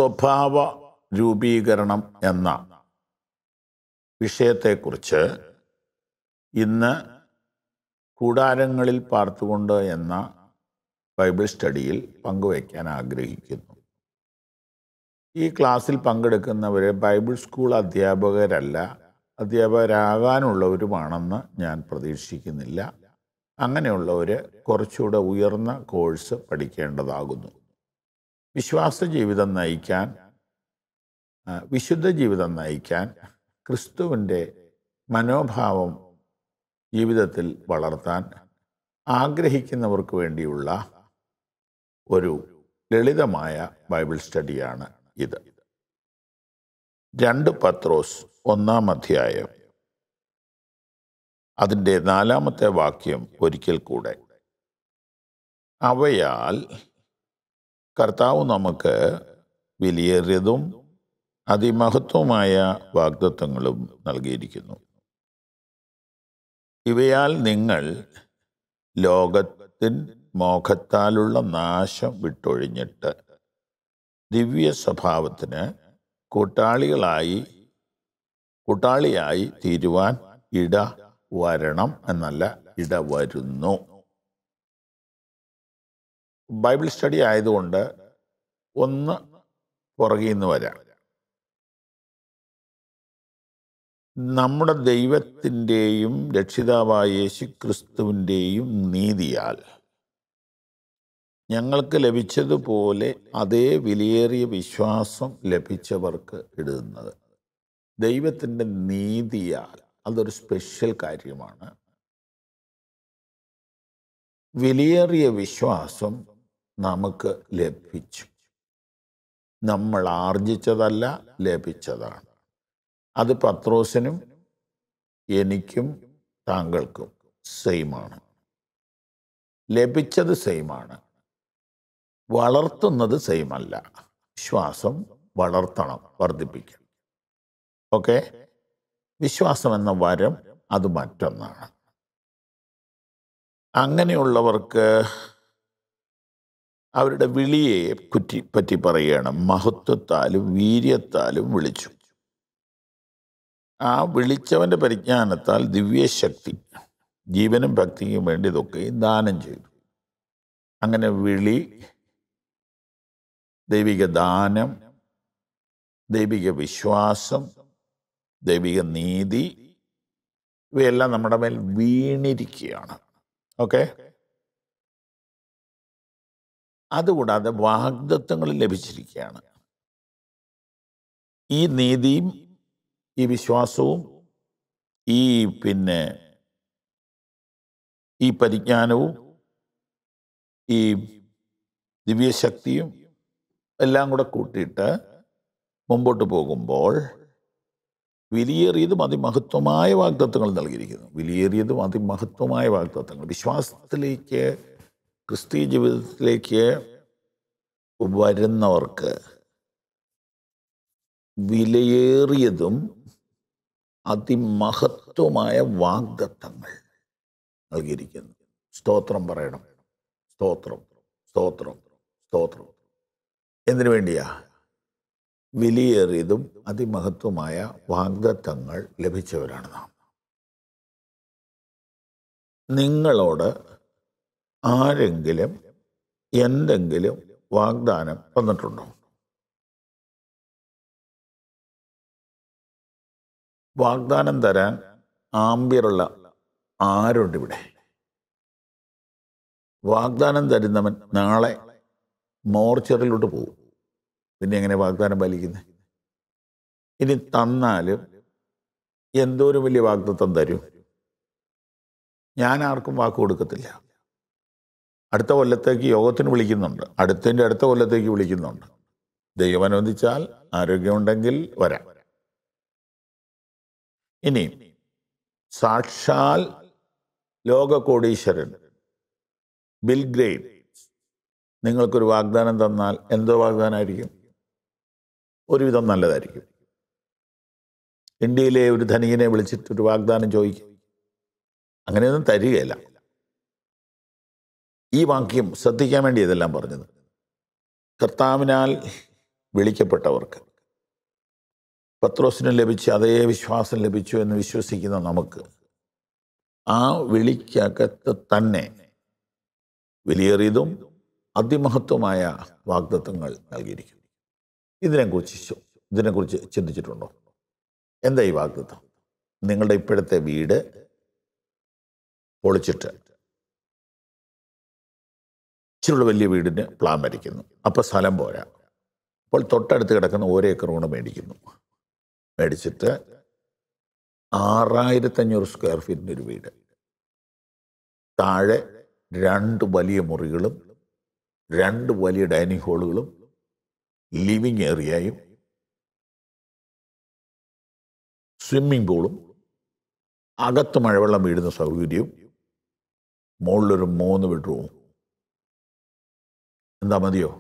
സ്വഭാവ രൂപീകരണം എന്ന വിഷയത്തെക്കുറിച്ച് ഇന്ന് കൂടാരങ്ങളിൽ പാർത്തുകൊണ്ട് എന്ന ബൈബിൾ സ്റ്റഡിയിൽ പങ്കുവയ്ക്കാൻ ആഗ്രഹിക്കുന്നു ഈ ക്ലാസ്സിൽ പങ്കെടുക്കുന്നവർ ബൈബിൾ സ്കൂൾ അധ്യാപകരല്ല അധ്യാപകരാകാനുള്ളവരുമാണെന്ന് ഞാൻ പ്രതീക്ഷിക്കുന്നില്ല അങ്ങനെയുള്ളവർ കുറച്ചുകൂടെ ഉയർന്ന കോഴ്സ് പഠിക്കേണ്ടതാകുന്നു വിശ്വാസ ജീവിതം നയിക്കാൻ ആ, വിശുദ്ധ ജീവിതം നയിക്കാൻ ക്രിസ്തുവിൻ്റെ മനോഭാവം ജീവിതത്തിൽ വളർത്താൻ ആഗ്രഹിക്കുന്നവർക്ക് വേണ്ടിയുള്ള ഒരു ലളിതമായ ബൈബിൾ സ്റ്റഡിയാണ് ഇത് രണ്ട് പത്രോസ് ഒന്നാം അധ്യായം അതിൻ്റെ നാലാമത്തെ വാക്യം ഒരിക്കൽ കൂടെ അവയാൽ കർത്താവ് നമുക്ക് വിലയേറിയതും അതിമഹത്വമായ വാഗ്ദത്വങ്ങളും നൽകിയിരിക്കുന്നു ഇവയാൽ നിങ്ങൾ ലോകത്തിൻ മോഹത്താലുള്ള നാശം വിട്ടൊഴിഞ്ഞിട്ട് ദിവ്യ സ്വഭാവത്തിന് കൂട്ടാളികളായി കൂട്ടാളിയായി തീരുവാൻ ഇട വരണം എന്നല്ല ഇട വരുന്നു ബൈബിൾ സ്റ്റഡി ആയതുകൊണ്ട് ഒന്ന് പുറകിൽ നിന്ന് വരാം നമ്മുടെ ദൈവത്തിൻ്റെയും രക്ഷിതാവായ യേശു ക്രിസ്തുവിൻ്റെയും നീതിയാൽ ഞങ്ങൾക്ക് ലഭിച്ചതുപോലെ അതേ വിലയേറിയ വിശ്വാസം ലഭിച്ചവർക്ക് ഇടുന്നത് ദൈവത്തിൻ്റെ നീതിയാൽ അതൊരു സ്പെഷ്യൽ കാര്യമാണ് വിലയേറിയ വിശ്വാസം നമുക്ക് ലഭിച്ചു നമ്മൾ ആർജിച്ചതല്ല ലഭിച്ചതാണ് അത് പത്രോസിനും എനിക്കും താങ്കൾക്കും സെയിമാണ് ലഭിച്ചത് സെയിമാണ് വളർത്തുന്നത് സെയിമല്ല വിശ്വാസം വളർത്തണം വർദ്ധിപ്പിക്കണം ഓക്കെ വിശ്വാസം എന്ന വരം അത് മറ്റൊന്നാണ് അങ്ങനെയുള്ളവർക്ക് അവരുടെ വിളിയെ കുറ്റി പറ്റി പറയുകയാണ് മഹത്വത്താലും വീര്യത്താലും വിളിച്ചു ആ വിളിച്ചവന്റെ പരിജ്ഞാനത്താൽ ദിവ്യശക്തി ജീവനും ഭക്തിക്കും വേണ്ടി ഇതൊക്കെ ദാനം ചെയ്തു അങ്ങനെ വിളി ദൈവിക ദാനം ദൈവിക വിശ്വാസം ദൈവിക നീതി ഇവയെല്ലാം നമ്മുടെ മേൽ വീണിരിക്കുകയാണ് ഓക്കെ അതുകൂടാതെ വാഗ്ദത്വങ്ങൾ ലഭിച്ചിരിക്കുകയാണ് ഈ നീതിയും ഈ വിശ്വാസവും ഈ പിന്നെ ഈ പരിജ്ഞാനവും ഈ ദിവ്യശക്തിയും എല്ലാം കൂടെ കൂട്ടിയിട്ട് മുമ്പോട്ട് പോകുമ്പോൾ വിലയേറിയതും അതിമഹത്വമായ വാഗ്ദത്വങ്ങൾ നൽകിയിരിക്കുന്നു വിലയേറിയതും അതിമഹത്വമായ വാഗ്ദത്വങ്ങൾ വിശ്വാസത്തിലേക്ക് ക്രിസ്തീയ ജീവിതത്തിലേക്ക് വരുന്നവർക്ക് വിലയേറിയതും അതിമഹത്വമായ വാഗ്ദത്തങ്ങൾ നൽകിയിരിക്കുന്നു സ്തോത്രം പറയണം സ്തോത്രം സ്തോത്രം സ്തോത്രം എന്തിനു വേണ്ടിയാ വിലയേറിയതും അതിമഹത്വമായ വാഗ്ദത്തങ്ങൾ ലഭിച്ചവരാണ് നാം നിങ്ങളോട് ആരെങ്കിലും എന്തെങ്കിലും വാഗ്ദാനം തന്നിട്ടുണ്ടോ വാഗ്ദാനം തരാൻ ആംബിയറുള്ള ആരുണ്ട് ഇവിടെ വാഗ്ദാനം തരുന്നവൻ നാളെ മോർച്ചറിലോട്ട് പോകും പിന്നെ എങ്ങനെ വാഗ്ദാനം പാലിക്കുന്നത് ഇനി തന്നാലും എന്തോരം വലിയ വാഗ്ദത്തം തരും ഞാൻ ആർക്കും വാക്ക് കൊടുക്കത്തില്ല അടുത്ത കൊല്ലത്തേക്ക് യോഗത്തിന് വിളിക്കുന്നുണ്ട് അടുത്തതിൻ്റെ അടുത്ത കൊല്ലത്തേക്ക് വിളിക്കുന്നുണ്ട് ദൈവം അനുവദിച്ചാൽ ആരോഗ്യമുണ്ടെങ്കിൽ വരാം ഇനി സാക്ഷാൽ ലോകകോടീശ്വരൻ ബിൽ ഗ്രേറ്റ്സ് നിങ്ങൾക്കൊരു വാഗ്ദാനം തന്നാൽ എന്തോ വാഗ്ദാനമായിരിക്കും ഒരുവിധം നല്ലതായിരിക്കും ഇന്ത്യയിലെ ഒരു ധനികനെ വിളിച്ചിട്ട് ഒരു വാഗ്ദാനം ചോദിക്കും അങ്ങനെയൊന്നും തരികയില്ല ഈ വാക്യം ശ്രദ്ധിക്കാൻ വേണ്ടി ഇതെല്ലാം പറഞ്ഞത് കർത്താവിനാൽ വിളിക്കപ്പെട്ടവർക്ക് പത്രോസിന് ലഭിച്ച അതേ വിശ്വാസം ലഭിച്ചു എന്ന് വിശ്വസിക്കുന്ന നമുക്ക് ആ വിളിക്കകത്ത് തന്നെ വിലയേറിയതും അതിമഹത്വമായ വാഗ്ദത്വങ്ങൾ നൽകിയിരിക്കുന്നു ഇതിനെക്കുറിച്ച് ചി- ഇതിനെക്കുറിച്ച് ചിന്തിച്ചിട്ടുണ്ടോ എന്താ ഈ വാഗ്ദത്വം നിങ്ങളുടെ ഇപ്പോഴത്തെ വീട് പൊളിച്ചിട്ട് ഇച്ചിരി വലിയ വീടിന് പ്ലാൻ വരയ്ക്കുന്നു അപ്പോൾ സ്ഥലം പോരാ അപ്പോൾ തൊട്ടടുത്ത് കിടക്കുന്ന ഒരേക്കർ കൂടെ മേടിക്കുന്നു മേടിച്ചിട്ട് ആറായിരത്തഞ്ഞൂറ് സ്ക്വയർ ഫീറ്റിൻ്റെ ഒരു വീട് താഴെ രണ്ട് വലിയ മുറികളും രണ്ട് വലിയ ഡൈനിങ് ഹാളുകളും ലിവിങ് ഏരിയയും സ്വിമ്മിംഗ് പൂളും അകത്ത് മഴവെള്ളം വീഴുന്ന സൗകര്യവും മുകളിലൊരു മൂന്ന് ബെഡ്റൂമും എന്താ മതിയോ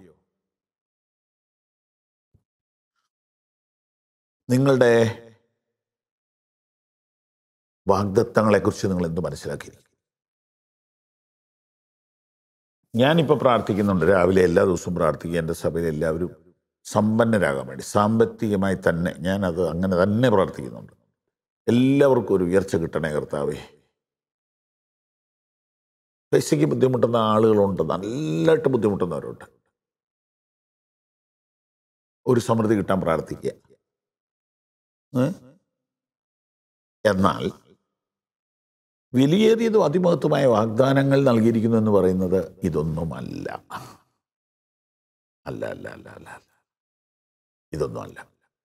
നിങ്ങളുടെ വാഗ്ദത്തങ്ങളെക്കുറിച്ച് നിങ്ങൾ എന്ത് മനസ്സിലാക്കി ഞാനിപ്പോൾ പ്രാർത്ഥിക്കുന്നുണ്ട് രാവിലെ എല്ലാ ദിവസവും പ്രാർത്ഥിക്കുക എൻ്റെ സഭയിൽ എല്ലാവരും സമ്പന്നരാകാൻ വേണ്ടി സാമ്പത്തികമായി തന്നെ ഞാനത് അങ്ങനെ തന്നെ പ്രാർത്ഥിക്കുന്നുണ്ട് എല്ലാവർക്കും ഒരു ഉയർച്ച കിട്ടണേ കർത്താവേ പൈസയ്ക്ക് ബുദ്ധിമുട്ടുന്ന ആളുകളുണ്ട് നല്ലതായിട്ട് ബുദ്ധിമുട്ടുന്നവരുണ്ട് ഒരു സമൃദ്ധി കിട്ടാൻ പ്രാർത്ഥിക്കുക ഏ? എന്നാൽ വിലയേറിയതും അതിമഹത്വമായ വാഗ്ദാനങ്ങൾ നൽകിയിരിക്കുന്നു എന്ന് പറയുന്നത് ഇതൊന്നുമല്ല അല്ല അല്ല അല്ല അല്ല അല്ല ഇതൊന്നും അല്ല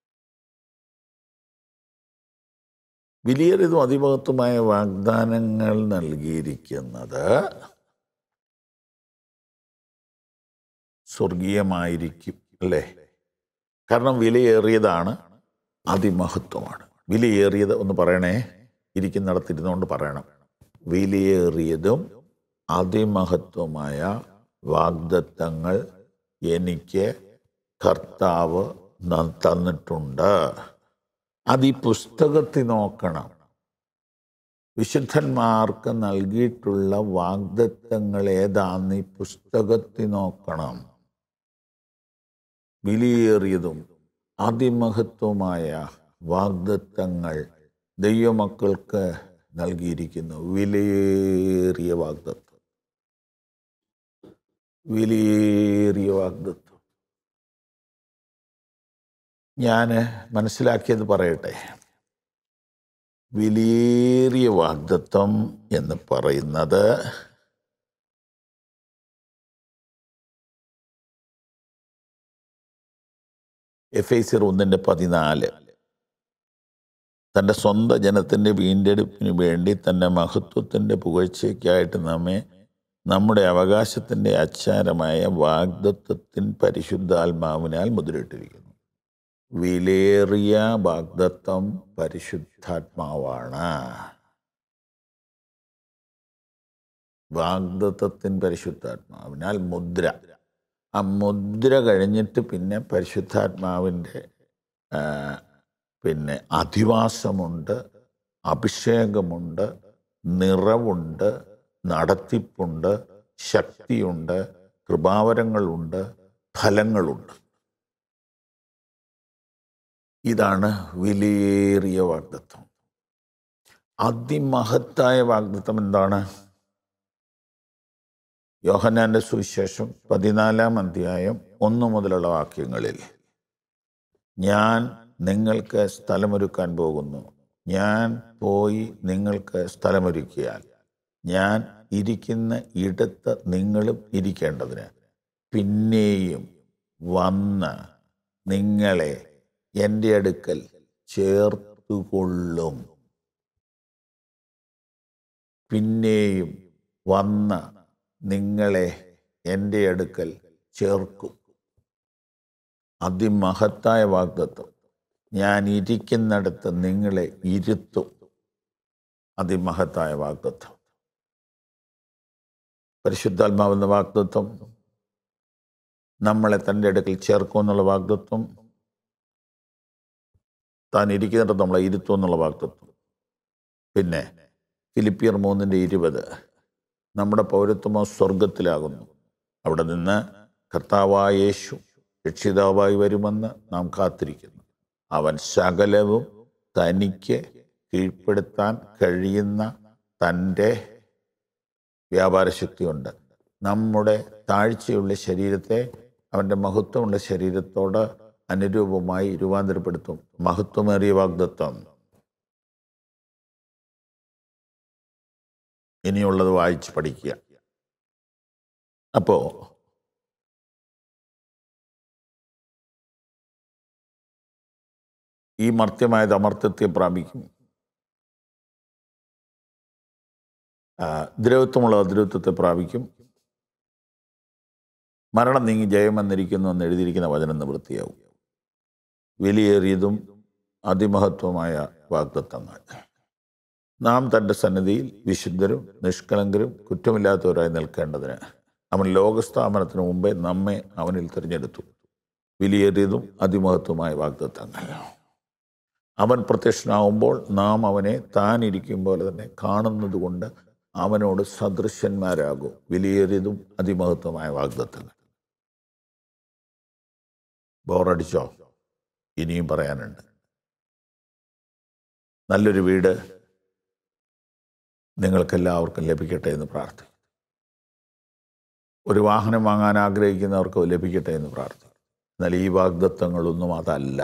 വിലയേറിയതും അതിമഹത്വമായ വാഗ്ദാനങ്ങൾ നൽകിയിരിക്കുന്നത് സ്വർഗീയമായിരിക്കും അല്ലേ കാരണം വിലയേറിയതാണ് അതിമഹത്വമാണ് വിലയേറിയത് ഒന്ന് പറയണേ ഇരിക്കുന്നിടത്തിരുന്നുകൊണ്ട് പറയണം വിലയേറിയതും അതിമഹത്വമായ വാഗ്ദത്തങ്ങൾ എനിക്ക് കർത്താവ് ന- തന്നിട്ടുണ്ട് അത് ഈ പുസ്തകത്തിൽ നോക്കണം വിശുദ്ധന്മാർക്ക് നൽകിയിട്ടുള്ള വാഗ്ദത്തങ്ങൾ ഏതാന്ന് ഈ പുസ്തകത്തിൽ നോക്കണം വിലയേറിയതും അതിമഹത്വമായ വാഗ്ദത്തങ്ങൾ ദൈവമക്കൾക്ക് നൽകിയിരിക്കുന്നു വിലയേറിയ വാഗ്ദത്വം വിലയേറിയ വാഗ്ദത്വം ഞാൻ മനസ്സിലാക്കിയത് പറയട്ടെ വിലയേറിയ വാഗ്ദത്വം എന്ന് പറയുന്നത് എഫ് ഐ സിർ ഒന്നിൻ്റെ പതിനാല് തൻ്റെ സ്വന്തം ജനത്തിൻ്റെ വീണ്ടെടുപ്പിന് വേണ്ടി തൻ്റെ മഹത്വത്തിൻ്റെ പുകഴ്ചയ്ക്കായിട്ട് നമ്മെ നമ്മുടെ അവകാശത്തിൻ്റെ അച്ചാരമായ വാഗ്ദത്വത്തിൻ പരിശുദ്ധാത്മാവിനാൽ മുദ്രയിട്ടിരിക്കുന്നു വിലേറിയ വാഗ്ദത്വം പരിശുദ്ധാത്മാവാണ് വാഗ്ദത്വത്തിൻ പരിശുദ്ധാത്മാവിനാൽ മുദ്ര ആ മുദ്ര കഴിഞ്ഞിട്ട് പിന്നെ പരിശുദ്ധാത്മാവിൻ്റെ ആ, പിന്നെ അധിവാസമുണ്ട് അഭിഷേകമുണ്ട് നിറവുണ്ട് നടത്തിപ്പുണ്ട് ശക്തിയുണ്ട് കൃപാവരങ്ങളുണ്ട് ഫലങ്ങളുണ്ട് ഇതാണ് വിലയേറിയ വാഗ്ദത്വം അതിമഹത്തായ വാഗ്ദത്വം എന്താണ് യോഹന്നാന്റെ സുവിശേഷം പതിനാലാം അധ്യായം ഒന്ന് മുതലുള്ള വാക്യങ്ങളിൽ ഞാൻ നിങ്ങൾക്ക് സ്ഥലമൊരുക്കാൻ പോകുന്നു ഞാൻ പോയി നിങ്ങൾക്ക് സ്ഥലമൊരുക്കിയാൽ ഞാൻ ഇരിക്കുന്ന ഇടത്ത് നിങ്ങളും ഇരിക്കേണ്ടതിന് പിന്നെയും വന്ന് നിങ്ങളെ എൻ്റെ അടുക്കൽ ചേർത്തുകൊള്ളും പിന്നെയും വന്ന് നിങ്ങളെ എൻ്റെ അടുക്കൽ ചേർക്കും അതിമഹത്തായ വാഗ്ദത്വം ഞാൻ ഇരിക്കുന്നിടത്ത് നിങ്ങളെ ഇരുത്തും അതിമഹത്തായ വാഗ്ദത്വം പരിശുദ്ധാത്മാവെന്ന വാഗ്ദത്വം നമ്മളെ തൻ്റെ അടുക്കൽ ചേർക്കും എന്നുള്ള വാഗ്ദത്വം താൻ ഇരിക്കുന്നിടത്ത് നമ്മളെ ഇരുത്തും എന്നുള്ള വാഗ്ദത്വം പിന്നെ ഫിലിപ്പിയർ മൂന്നിൻ്റെ ഇരുപത് നമ്മുടെ പൗരത്വമോ സ്വർഗത്തിലാകുന്നു അവിടെ നിന്ന് കർത്താവായ യേശു രക്ഷിതാവായി വരുമെന്ന് നാം കാത്തിരിക്കുന്നു അവൻ സകലവും തനിക്ക് കീഴ്പ്പെടുത്താൻ കഴിയുന്ന തൻ്റെ വ്യാപാരശക്തിയുണ്ട് നമ്മുടെ താഴ്ചയുള്ള ശരീരത്തെ അവൻ്റെ മഹത്വമുള്ള ശരീരത്തോട് അനുരൂപമായി രൂപാന്തരപ്പെടുത്തും മഹത്വമേറിയ വാഗ്ദത്വം ഇനിയുള്ളത് വായിച്ച് പഠിക്കുക അപ്പോൾ ഈ മർത്യമായത് അമർത്യത്തെ പ്രാപിക്കും ആ, ദ്രവത്വമുള്ള അദ്രവത്വത്തെ പ്രാപിക്കും മരണം നീങ്ങി ജയം വന്നിരിക്കുന്നു എന്ന് എഴുതിയിരിക്കുന്ന വചനം നിവൃത്തിയാവും വിലയേറിയതും അതിമഹത്വമായ വാഗ്ദത്തങ്ങൾ നാം തൻ്റെ സന്നിധിയിൽ വിശുദ്ധരും നിഷ്കളങ്കരും കുറ്റമില്ലാത്തവരായി നിൽക്കേണ്ടതിന് അവൻ ലോകസ്ഥാപനത്തിന് മുമ്പേ നമ്മെ അവനിൽ തിരഞ്ഞെടുത്തു വിലയേറിയതും അതിമഹത്വമായ വാഗ്ദത്തങ്ങൾ അവൻ പ്രത്യക്ഷനാവുമ്പോൾ നാം അവനെ താൻ ഇരിക്കും പോലെ തന്നെ കാണുന്നത് കൊണ്ട് അവനോട് സദൃശന്മാരാകും വിലയേറിയതും അതിമഹത്വമായ വാഗ്ദത്തങ്ങൾ ബോറടിച്ചോ ഇനിയും പറയാനുണ്ട് നല്ലൊരു വീട് നിങ്ങൾക്കെല്ലാവർക്കും ലഭിക്കട്ടെ എന്ന് പ്രാർത്ഥിക്കും ഒരു വാഹനം വാങ്ങാൻ ആഗ്രഹിക്കുന്നവർക്ക് ലഭിക്കട്ടെ എന്ന് പ്രാർത്ഥിക്കും എന്നാൽ ഈ വാഗ്ദത്തങ്ങളൊന്നും അതല്ല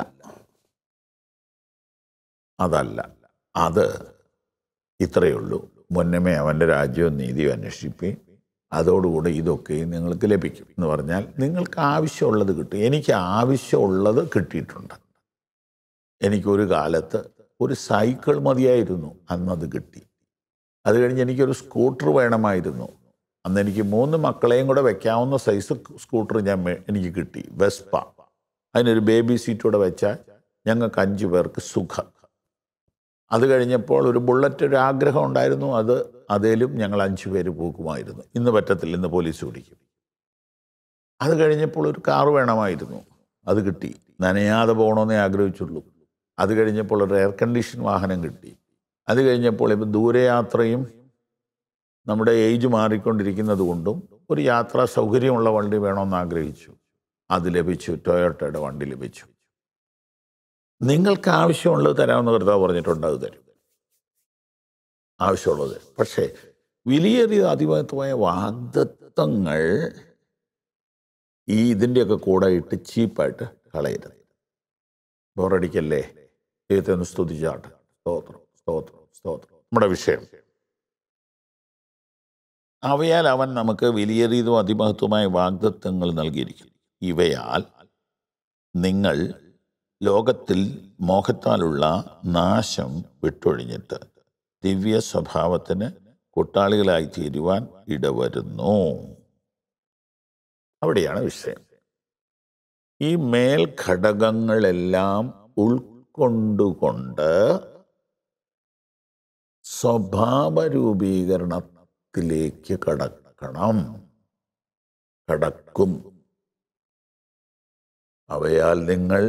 അതല്ല അത് ഇത്രയേ ഉള്ളൂ മുന്നമേ അവൻ്റെ രാജ്യവും നീതിയും അന്വേഷിപ്പി അതോടുകൂടി ഇതൊക്കെയും നിങ്ങൾക്ക് ലഭിക്കും എന്ന് പറഞ്ഞാൽ നിങ്ങൾക്ക് ആവശ്യമുള്ളത് കിട്ടും എനിക്ക് ആവശ്യമുള്ളത് കിട്ടിയിട്ടുണ്ട് എനിക്കൊരു കാലത്ത് ഒരു സൈക്കിൾ മതിയായിരുന്നു അന്നത് കിട്ടി അത് കഴിഞ്ഞ് എനിക്കൊരു സ്കൂട്ടർ വേണമായിരുന്നു അന്ന് എനിക്ക് മൂന്ന് മക്കളെയും കൂടെ വെക്കാവുന്ന സൈസ് സ്കൂട്ടർ ഞാൻ മേ- എനിക്ക് കിട്ടി വെസ്പ അതിനൊരു ബേബി സീറ്റൂടെ വെച്ചാൽ ഞങ്ങൾക്ക് അഞ്ചു പേർക്ക് സുഖം അത് കഴിഞ്ഞപ്പോൾ ഒരു ബുള്ളറ്റ് ഒരു ആഗ്രഹം ഉണ്ടായിരുന്നു അത് അതേലും ഞങ്ങൾ അഞ്ചു പേര് പോകുമായിരുന്നു ഇന്ന് പറ്റത്തില്ല ഇന്ന് പോലീസ് പിടിക്കും അത് കഴിഞ്ഞപ്പോൾ ഒരു കാറ് വേണമായിരുന്നു അത് കിട്ടി നനയാതെ പോകണമെന്നേ ആഗ്രഹിച്ചുള്ളൂ അത് കഴിഞ്ഞപ്പോൾ ഒരു എയർ കണ്ടീഷൻ വാഹനം കിട്ടി അത് കഴിഞ്ഞപ്പോൾ ഇപ്പം ദൂരയാത്രയും നമ്മുടെ ഏജ് മാറിക്കൊണ്ടിരിക്കുന്നത് കൊണ്ടും ഒരു യാത്രാ സൗകര്യമുള്ള വണ്ടി വേണമെന്ന് ആഗ്രഹിച്ചു അത് ലഭിച്ചു ടൊയോട്ടയുടെ വണ്ടി ലഭിച്ചു നിങ്ങൾക്ക് ആവശ്യമുള്ളത് തരാമെന്ന് കർത്താവ് പറഞ്ഞിട്ടുണ്ട് അത് തരും ആവശ്യമുള്ളത് തരും. പക്ഷേ വിലയേറിയ അതിമഹത്വമായ വാഗ്ദത്വങ്ങൾ ഈ ഇതിൻ്റെയൊക്കെ കൂടെ ഇട്ട് ചീപ്പായിട്ട് കളയരുത് ബോറടിക്കല്ലേ ദൈവത്തെ ഒന്ന് സ്തുതിച്ചാട്ട് സ്തോത്രം സ്തോത്രം സ്തോത്രം നമ്മുടെ വിഷയം അവയാൽ അവൻ നമുക്ക് വിലയേറിയതും അതിമഹത്വമായ വാഗ്ദത്വങ്ങൾ നൽകിയിരിക്കും ഇവയാൽ നിങ്ങൾ ലോകത്തിൽ മോഹത്താലുള്ള നാശം വിട്ടൊഴിഞ്ഞിട്ട് ദിവ്യ സ്വഭാവത്തിന് കൂട്ടാളികളായി തീരുവാൻ ഇടവരുന്നു അവിടെയാണ് വിഷയം ഈ മേൽഘടകങ്ങളെല്ലാം ഉൾക്കൊണ്ടുകൊണ്ട് സ്വഭാവ രൂപീകരണത്തിലേക്ക് കടക്കണം കടക്കും അവയാൽ നിങ്ങൾ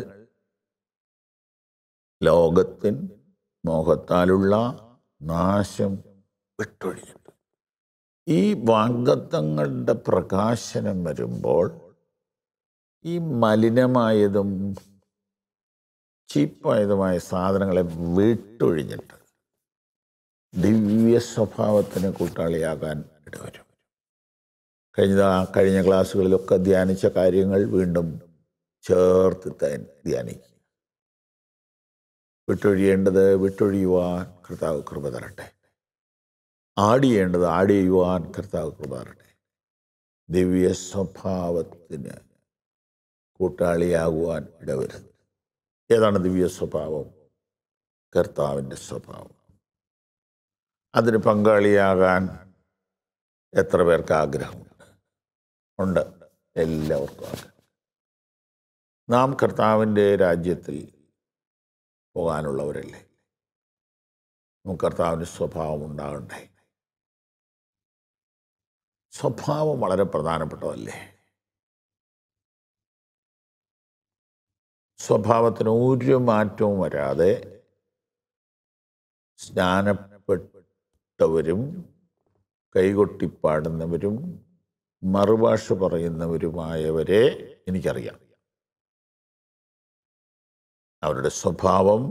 ലോകത്തിൻ മോഹത്താലുള്ള നാശം വിട്ടൊഴിഞ്ഞിട്ട് ഈ വാഗ്ദത്തങ്ങളുടെ പ്രകാശനം വരുമ്പോൾ ഈ മലിനമായതും ചീപ്പായതുമായ സാധനങ്ങളെ വിട്ടൊഴിഞ്ഞിട്ട് ദിവ്യ സ്വഭാവത്തിന് കൂട്ടാളിയാകാൻ ഇടവരും കഴിഞ്ഞ കഴിഞ്ഞ ക്ലാസ്സുകളിലൊക്കെ ധ്യാനിച്ച കാര്യങ്ങൾ വീണ്ടും ചേർത്ത് ത- ധ്യാനിക്കുക വിട്ടൊഴിയേണ്ടത് വിട്ടൊഴിയുവാൻ കർത്താവ് കൃപ തരട്ടെ ആടിയേണ്ടത് ആടിയുവാൻ കർത്താവ് കൃപ തരട്ടെ ദിവ്യ സ്വഭാവത്തിന് കൂട്ടാളിയാകുവാൻ ഇടവരുത് ഏതാണ് ദിവ്യ സ്വഭാവം കർത്താവിൻ്റെ സ്വഭാവം അതിന് പങ്കാളിയാകാൻ എത്ര പേർക്ക് ആഗ്രഹമുണ്ട് ഉണ്ട് എല്ലാവർക്കും ആഗ്രഹം നാം കർത്താവിൻ്റെ രാജ്യത്തിൽ പോകാനുള്ളവരല്ലേ നമുക്ക് കർത്താവിൻ്റെ സ്വഭാവം ഉണ്ടാകണ്ടേ സ്വഭാവം വളരെ പ്രധാനപ്പെട്ടതല്ലേ സ്വഭാവത്തിന് ഒരു മാറ്റവും വരാതെ സ്നാനപ്പെട്ടവരും കൈകൊട്ടിപ്പാടുന്നവരും മറുഭാഷ പറയുന്നവരുമായവരെ എനിക്കറിയാം അവരുടെ സ്വഭാവം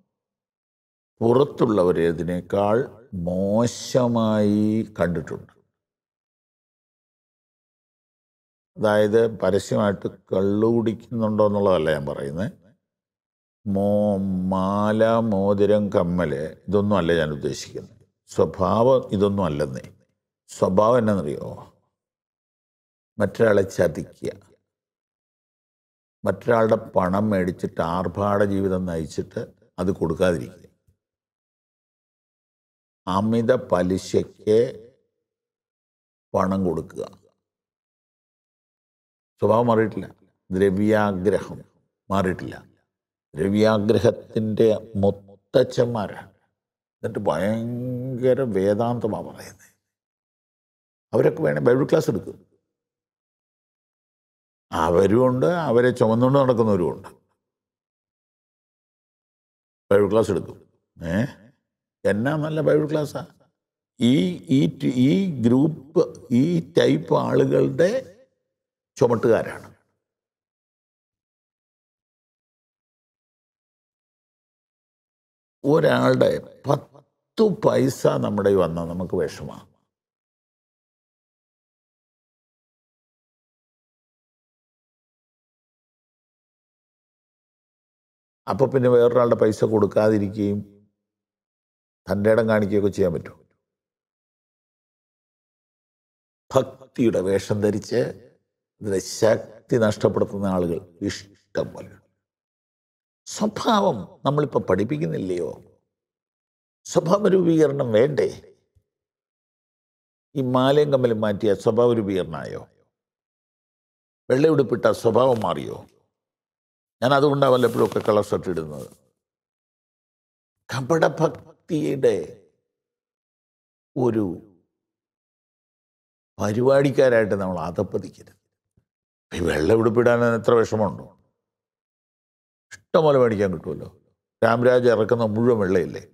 പുറത്തുള്ളവരേതിനേക്കാൾ മോശമായി കണ്ടിട്ടുണ്ട് അതായത് പരസ്യമായിട്ട് കള്ളു കുടിക്കുന്നുണ്ടോ എന്നുള്ളതല്ല ഞാൻ പറയുന്നത് മോ മാല മോതിരം കമ്മല് ഇതൊന്നും അല്ല ഞാൻ ഉദ്ദേശിക്കുന്നത് സ്വഭാവം ഇതൊന്നും അല്ലെന്നേ സ്വഭാവം എന്നാണെന്നറിയോ മറ്റൊരാളെ ചതിക്കുക മറ്റൊരാളുടെ പണം മേടിച്ചിട്ട് ആർഭാട ജീവിതം നയിച്ചിട്ട് അത് കൊടുക്കാതിരിക്കുക അമിത പലിശയ്ക്ക് പണം കൊടുക്കുക സ്വഭാവം മാറിയിട്ടില്ല ദ്രവ്യാഗ്രഹം മാറിയിട്ടില്ല ദ്രവ്യാഗ്രഹത്തിൻ്റെ മുത്തച്ഛന്മാരാണ് എന്നിട്ട് ഭയങ്കര വേദാന്തമാണ് പറയുന്നത് അവരൊക്കെ വേണേൽ ബൈബിൾ ക്ലാസ് എടുക്കും അവരുമുണ്ട് അവരെ ചുമന്നുകൊണ്ട് നടക്കുന്നവരുമുണ്ട് ബൈബിൾ ക്ലാസ് എടുക്കും ഏ എന്നാ നല്ല ബൈബിൾ ക്ലാസ്സാ ഈ ഈ ട്- ഈ ഗ്രൂപ്പ് ഈ ടൈപ്പ് ആളുകളുടെ ചുമട്ടുകാരാണ് ഒരാളുടെ പത്തു പൈസ നമ്മുടെ കയ്യിൽ വന്നാൽ നമുക്ക് വിഷമാണ് അപ്പോൾ പിന്നെ വേറൊരാളുടെ പൈസ കൊടുക്കാതിരിക്കുകയും തൻ്റെ ഇടം കാണിക്കുകയൊക്കെ ചെയ്യാൻ പറ്റും ഭക്തിയുടെ വേഷം ധരിച്ച് ഇതിലെ ശക്തി നഷ്ടപ്പെടുത്തുന്ന ആളുകൾ ഇഷ്ടം പോലെ സ്വഭാവം നമ്മളിപ്പോൾ പഠിപ്പിക്കുന്നില്ലയോ സ്വഭാവ രൂപീകരണം വേണ്ടേ ഈ മാലയും കമ്മലും മാറ്റിയ സ്വഭാവ രൂപീകരണമായോ വെള്ളയുടുപ്പിട്ട സ്വഭാവം മാറിയോ ഞാൻ അതുകൊണ്ടാണ് വല്ലപ്പോഴൊക്കെ കളർ ഷർട്ട് ഇടുന്നത് കപടഭക്തിയുടെ ഒരു പരിപാടിക്കാരായിട്ട് നമ്മൾ അതപ്പതിക്കരുത് ഈ വെള്ള ഉടുപ്പിടാൻ എത്ര വിഷമമുണ്ടോ ഇഷ്ടംപോലെ മേടിക്കാൻ കിട്ടുമല്ലോ രാംരാജ് ഇറക്കുന്ന മുഴുവൻ വെള്ളയില്ലേ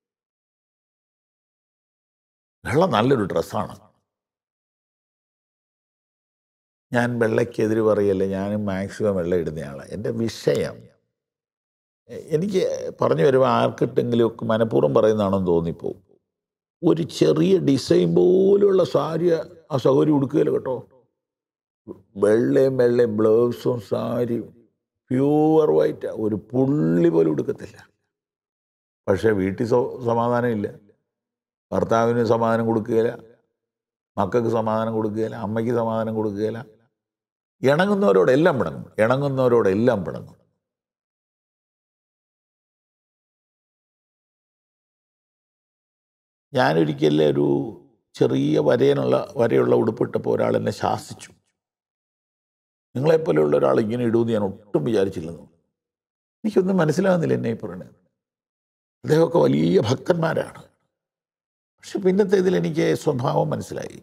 വെള്ള നല്ലൊരു ഡ്രസ്സാണ് ഞാൻ വെള്ളയ്ക്കെതിര് പറയല്ലേ ഞാനും മാക്സിമം വെള്ള ഇടുന്നയാളാണ് എൻ്റെ വിഷയം എ- എനിക്ക് പറഞ്ഞു വരുമ്പോൾ ആർക്കിട്ടെങ്കിലുമൊക്കെ മനഃപൂർവ്വം പറയുന്നതാണെന്ന് തോന്നിപ്പോവും ഒരു ചെറിയ ഡിസൈൻ പോലുള്ള സാരി ആ സൗകര്യം ഉടുക്കുകയില്ല കേട്ടോ വെള്ളയും വെള്ളയും ബ്ലൗസും സാരിയും പ്യൂർ വൈറ്റ് ഒരു പുള്ളി പോലും ഉടുക്കത്തില്ല പക്ഷേ വീട്ടിൽ സ- സമാധാനമില്ല ഭർത്താവിന് സമാധാനം കൊടുക്കുകയില്ല മക്കൾക്ക് സമാധാനം കൊടുക്കുകയില്ല അമ്മയ്ക്ക് സമാധാനം കൊടുക്കുകയില്ല ഇണങ്ങുന്നവരോട് എല്ലാം പിണങ്ങും ഇണങ്ങുന്നവരോട് എല്ലാം പിണങ്ങും ഞാനൊരിക്കലും ഒരു ചെറിയ വരയനുള്ള വരയുള്ള ഉടുപ്പിട്ടപ്പോൾ ഒരാൾ എന്നെ ശാസിച്ചു നിങ്ങളെപ്പോലെയുള്ള ഒരാൾ ഇങ്ങനെ ഇടുമെന്ന് ഞാൻ ഒട്ടും വിചാരിച്ചില്ലെന്നു എനിക്കൊന്നും മനസ്സിലാകുന്നില്ല എന്നെ ഈ പറയുന്നത് അദ്ദേഹമൊക്കെ വലിയ ഭക്തന്മാരാണ് പക്ഷെ പിന്നത്തെ ഇതിൽ എനിക്ക് സ്വഭാവം മനസ്സിലായി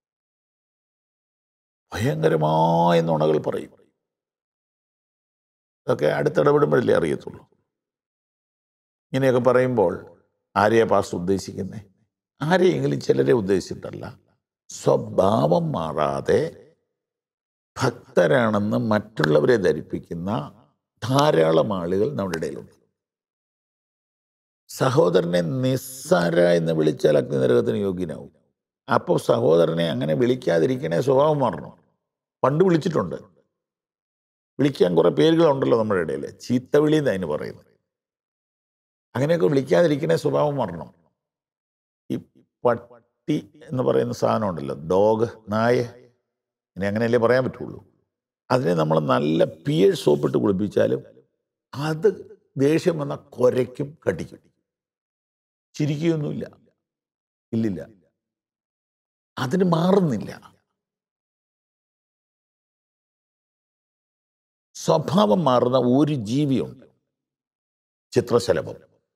ഭയങ്കരമായ നുണകൾ പറയും അതൊക്കെ അടുത്തിടപെടുമ്പോഴല്ലേ അറിയത്തുള്ളൂ ഇങ്ങനെയൊക്കെ പറയുമ്പോൾ ആരെയാ പാസ് ഉദ്ദേശിക്കുന്നത് ആരെയെങ്കിലും ചിലരെ ഉദ്ദേശിച്ചിട്ടല്ല സ്വഭാവം മാറാതെ ഭക്തരാണെന്ന് മറ്റുള്ളവരെ ധരിപ്പിക്കുന്ന ധാരാളം ആളുകൾ നമ്മുടെ ഇടയിലുണ്ട് സഹോദരനെ നിസ്സാര എന്ന് വിളിച്ചാൽ അഗ്നിനരകത്തിന് യോഗ്യനാവും അപ്പോൾ സഹോദരനെ അങ്ങനെ വിളിക്കാതിരിക്കണേ സ്വഭാവം മാറണം പണ്ട് വിളിച്ചിട്ടുണ്ട് വിളിക്കാൻ കുറേ പേരുകളുണ്ടല്ലോ നമ്മുടെ ഇടയിൽ ചീത്തവിളി എന്ന് അതിന് പറയുന്നത് അങ്ങനെയൊക്കെ വിളിക്കാതിരിക്കണേ സ്വഭാവം മാറണം ഈ പട്ടി എന്ന് പറയുന്ന സാധനം ഉണ്ടല്ലോ ഡോഗ് നായ ഇനി അങ്ങനെയല്ലേ പറയാൻ പറ്റുള്ളൂ അതിനെ നമ്മൾ നല്ല പിയേഴ് സോപ്പിട്ട് കുളിപ്പിച്ചാലും അത് ദേഷ്യം വന്ന കുരയ്ക്കും കടിക്കും ചിരിക്കുകയൊന്നുമില്ല ഇല്ലില്ല അതിന് മാറുന്നില്ല സ്വഭാവം മാറുന്ന ഒരു ജീവിയുണ്ട് ചിത്രശലഭം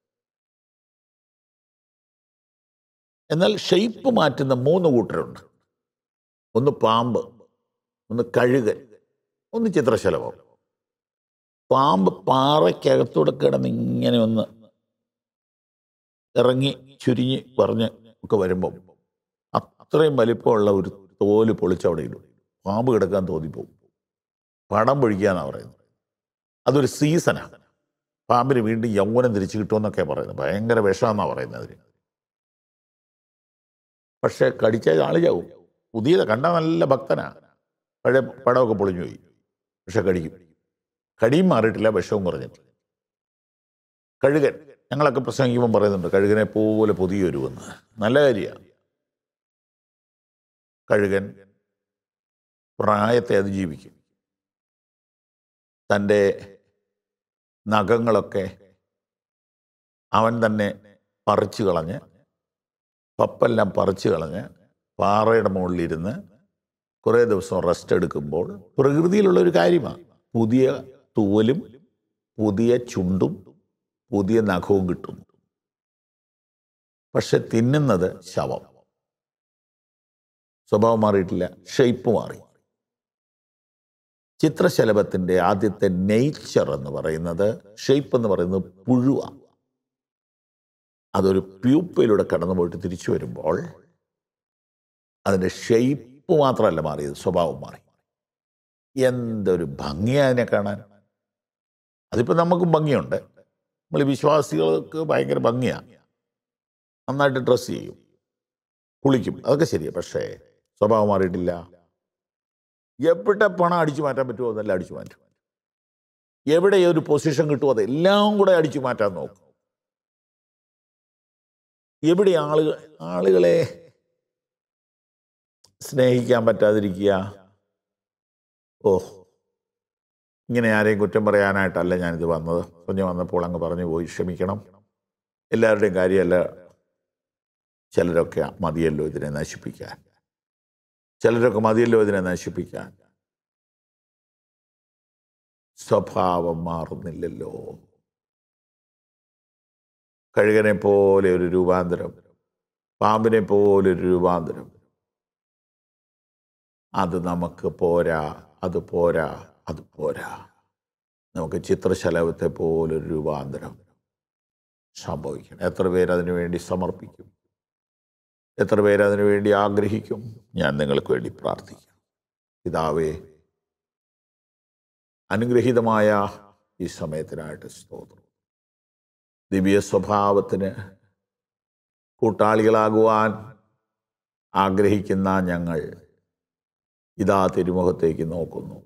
എന്നാൽ ഷെയ്പ്പ് മാറ്റുന്ന മൂന്ന് കൂട്ടരുണ്ട് ഒന്ന് പാമ്പ് ഒന്ന് കഴുകൻ ഒന്ന് ചിത്രശലഭം പാമ്പ് പാറയ്ക്കകത്തൂടെ കിടന്ന് ഇങ്ങനെ ഒന്ന് ഇറങ്ങി ചുരുങ്ങി പറഞ്ഞ് ഒക്കെ വരുമ്പം അത്രയും വലിപ്പമുള്ള ഒരു തോല് പൊളിച്ചവിടെ ഇടും പാമ്പ് കിടക്കാൻ തോന്നിപ്പോവും പടം പൊഴിക്കുക എന്നാണ് പറയുന്നത് അതൊരു സീസണാണ് പാമ്പിന് വീണ്ടും യൗവനം തിരിച്ചു കിട്ടുമെന്നൊക്കെയാണ് പറയുന്നത് ഭയങ്കര വിഷമെന്നാണ് പറയുന്നത് അതിന് പക്ഷേ കടിച്ചാൽ ആള് ചാവും പുതിയത് കണ്ടാൽ നല്ല ഭക്തനാ പഴയ പടമൊക്കെ പൊളിഞ്ഞു പോയി പക്ഷെ കടിക്കും കടിയും മാറിയിട്ടില്ല വിഷവും കുറഞ്ഞിട്ടില്ല കഴുകൻ ഞങ്ങളൊക്കെ പ്രസംഗിക്കുമ്പോൾ പറയുന്നുണ്ട് കഴുകനെ പോലെ പുതിയൊരുവെന്ന് നല്ല കാര്യമാണ് കഴുകൻ പ്രായത്തെ അതിജീവിക്കും തൻ്റെ നഖങ്ങളൊക്കെ അവൻ തന്നെ പറിച്ചു കളഞ്ഞ് പപ്പെല്ലാം പറിച്ചു കളഞ്ഞ് പാറയുടെ മുകളിലിരുന്ന് കുറേ ദിവസം റെസ്റ്റ് എടുക്കുമ്പോൾ പ്രകൃതിയിലുള്ള ഒരു കാര്യമാണ് പുതിയ തൂവലും പുതിയ ചുണ്ടും പുതിയ നഖവും കിട്ടും പക്ഷെ തിന്നുന്നത് ശവം സ്വഭാവം മാറിയിട്ടില്ല ഷെയ്പ്പ് മാറി ചിത്രശലഭത്തിൻ്റെ ആദ്യത്തെ നെയ്ച്ചർ എന്ന് പറയുന്നത് ഷെയ്പ്പ് എന്ന് പറയുന്നത് പുഴുവ അതൊരു പ്യൂപ്പയിലൂടെ കടന്നു പോയിട്ട് തിരിച്ചു വരുമ്പോൾ അതിൻ്റെ ഷെയ്പ്പ് മാത്രമല്ല മാറിയത് സ്വഭാവം മാറി എന്തൊരു ഭംഗിയാണ് അതിനെ കാണാൻ അതിപ്പോൾ നമുക്കും ഭംഗിയുണ്ട് നമ്മൾ വിശ്വാസികൾക്ക് ഭയങ്കര ഭംഗിയാണ് നന്നായിട്ട് ഡ്രസ്സ് ചെയ്യും കുളിക്കും അതൊക്കെ ശരിയാണ് പക്ഷേ സ്വഭാവം മാറിയിട്ടില്ല എവിടെ പണം അടിച്ചു മാറ്റാൻ പറ്റുമോ അതെല്ലാം അടിച്ചു മാറ്റും എവിടെ ഒരു പൊസിഷൻ കിട്ടുമോ അതെല്ലാം കൂടെ അടിച്ചു മാറ്റാൻ നോക്കും എവിടെ ആളുകൾ ആളുകളെ സ്നേഹിക്കാൻ പറ്റാതിരിക്കുക ഓ ഇങ്ങനെ ആരെയും കുറ്റം പറയാനായിട്ടല്ല ഞാനിത് വന്നത് കുഞ്ഞ് വന്നപ്പോൾ അങ്ങ് പറഞ്ഞു പോയി ക്ഷമിക്കണം എല്ലാവരുടെയും കാര്യമല്ല ചിലരൊക്കെ മതിയല്ലോ ഇതിനെ നശിപ്പിക്കാൻ ചിലരൊക്കെ മതിയല്ലോ ഇതിനെ നശിപ്പിക്കാൻ സ്വഭാവം മാറുന്നില്ലല്ലോ കഴുകനെ പോലെ ഒരു രൂപാന്തരം പാമ്പിനെ പോലെ ഒരു രൂപാന്തരം അത് നമുക്ക് പോരാ അത് പോരാ അത് പോരാ നമുക്ക് ചിത്രശലഭത്തെ പോലൊരു രൂപാന്തരം സംഭവിക്കണം എത്ര പേര് അതിനു വേണ്ടി സമർപ്പിക്കും എത്ര പേര് അതിനു വേണ്ടി ആഗ്രഹിക്കും ഞാൻ നിങ്ങൾക്ക് വേണ്ടി പ്രാർത്ഥിക്കാം പിതാവേ അനുഗ്രഹീതമായ ഈ സമയത്തിനായിട്ട് സ്തോത്രം ദിവ്യ സ്വഭാവത്തിന് കൂട്ടാളികളാകുവാൻ ആഗ്രഹിക്കുന്ന ഞങ്ങൾ ഇതാ തിരുമുഖത്തേക്ക് നോക്കുന്നു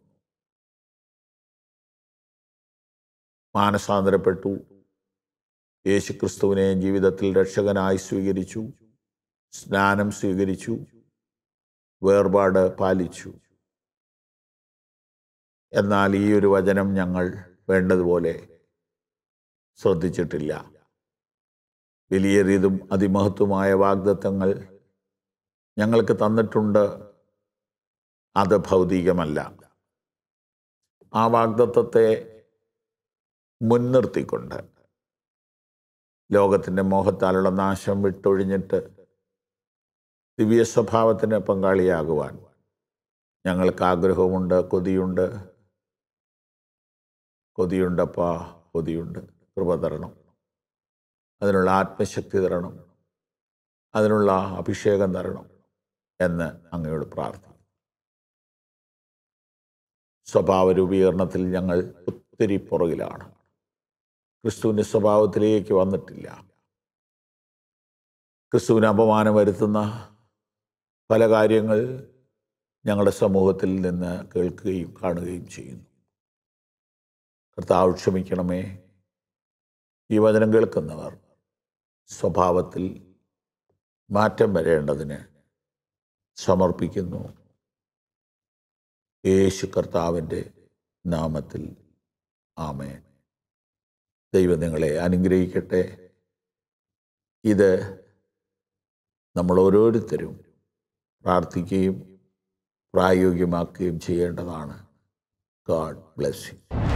മാനസാന്തരപ്പെട്ടു യേശുക്രിസ്തുവിനെ ജീവിതത്തിൽ രക്ഷകനായി സ്വീകരിച്ചു സ്നാനം സ്വീകരിച്ചു വേർപാട് പാലിച്ചു എന്നാൽ ഈ ഒരു വചനം ഞങ്ങൾ വേണ്ടതുപോലെ ശ്രദ്ധിച്ചിട്ടില്ല വലിയേറിയതും അതിമഹത്വമായ വാഗ്ദത്തങ്ങൾ ഞങ്ങൾക്ക് തന്നിട്ടുണ്ട് അത് ഭൗതികമല്ല ആ വാഗ്ദത്തത്തെ മുൻനിർത്തിക്കൊണ്ട് ലോകത്തിൻ്റെ മോഹത്താലുള്ള നാശം വിട്ടൊഴിഞ്ഞിട്ട് ദിവ്യ സ്വഭാവത്തിന് പങ്കാളിയാകുവാൻ ഞങ്ങൾക്ക് ആഗ്രഹമുണ്ട് കൊതിയുണ്ട് കൊതിയുണ്ടപ്പാ കൊതിയുണ്ട് കൃപ തരണം അതിനുള്ള ആത്മശക്തി തരണം അതിനുള്ള അഭിഷേകം തരണം എന്ന് അങ്ങയോട് പ്രാർത്ഥിക്കും സ്വഭാവ രൂപീകരണത്തിൽ ഞങ്ങൾ ഒത്തിരി പുറകിലാണ് ക്രിസ്തുവിൻ്റെ സ്വഭാവത്തിലേക്ക് വന്നിട്ടില്ല ക്രിസ്തുവിന് അപമാനം വരുത്തുന്ന പല കാര്യങ്ങൾ ഞങ്ങളുടെ സമൂഹത്തിൽ നിന്ന് കേൾക്കുകയും കാണുകയും ചെയ്യുന്നു കർത്താവ് ക്ഷമിക്കണമേ ഈ വചനം കേൾക്കുന്നവർ സ്വഭാവത്തിൽ മാറ്റം വരേണ്ടതിന് സമർപ്പിക്കുന്നു യേശു കർത്താവിൻ്റെ നാമത്തിൽ ആമേൻ ദൈവം നിങ്ങളെ അനുഗ്രഹിക്കട്ടെ ഇത് നമ്മൾ ഓരോരുത്തരും പ്രാർത്ഥിക്കുകയും പ്രായോഗികമാക്കുകയും ചെയ്യേണ്ടതാണ് ഗാഡ് ബ്ലെസ് യു